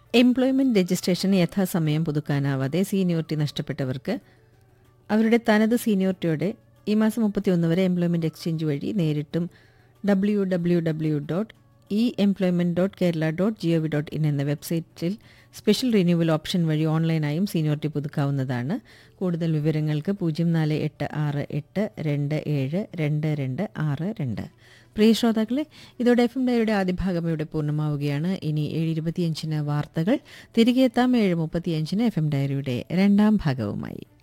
employment registration യഥാസമയം പുതുക്കാനാവാതെ seniority നഷ്ടപ്പെട്ടവർക്ക് അവരുടെ തനത് സീനിയോറിറ്റിയോടെ ഈ മാസം മുപ്പത്തിയൊന്ന് വരെ എംപ്ലോയ്മെന്റ് എക്സ്ചേഞ്ച് വഴി നേരിട്ടും W W W dot E employment dot Kerala dot G O V dot in എന്ന വെബ്സൈറ്റിൽ സ്പെഷ്യൽ റിന്യൂവൽ ഓപ്ഷൻ വഴി ഓൺലൈനായും സീനിയോറിറ്റി പുതുക്കാവുന്നതാണ് കൂടുതൽ വിവരങ്ങൾക്ക് പൂജ്യം നാല് എട്ട് ആറ് എട്ട് രണ്ട് ഏഴ് രണ്ട് രണ്ട് ആറ് രണ്ട് പ്രിയ ശ്രോതാക്കളെ ഇതോടെ എഫ് എം ഡയയുടെ ആദ്യ ഭാഗം ഇവിടെ പൂർണ്ണമാവുകയാണ് ഇനി ഏഴ് ഇരുപത്തിയഞ്ചിന് വാർത്തകൾ തിരികെ എത്താം ഏഴ് മുപ്പത്തിയഞ്ചിന് എഫ് എം ഡയറിയുടെ രണ്ടാം ഭാഗവുമായി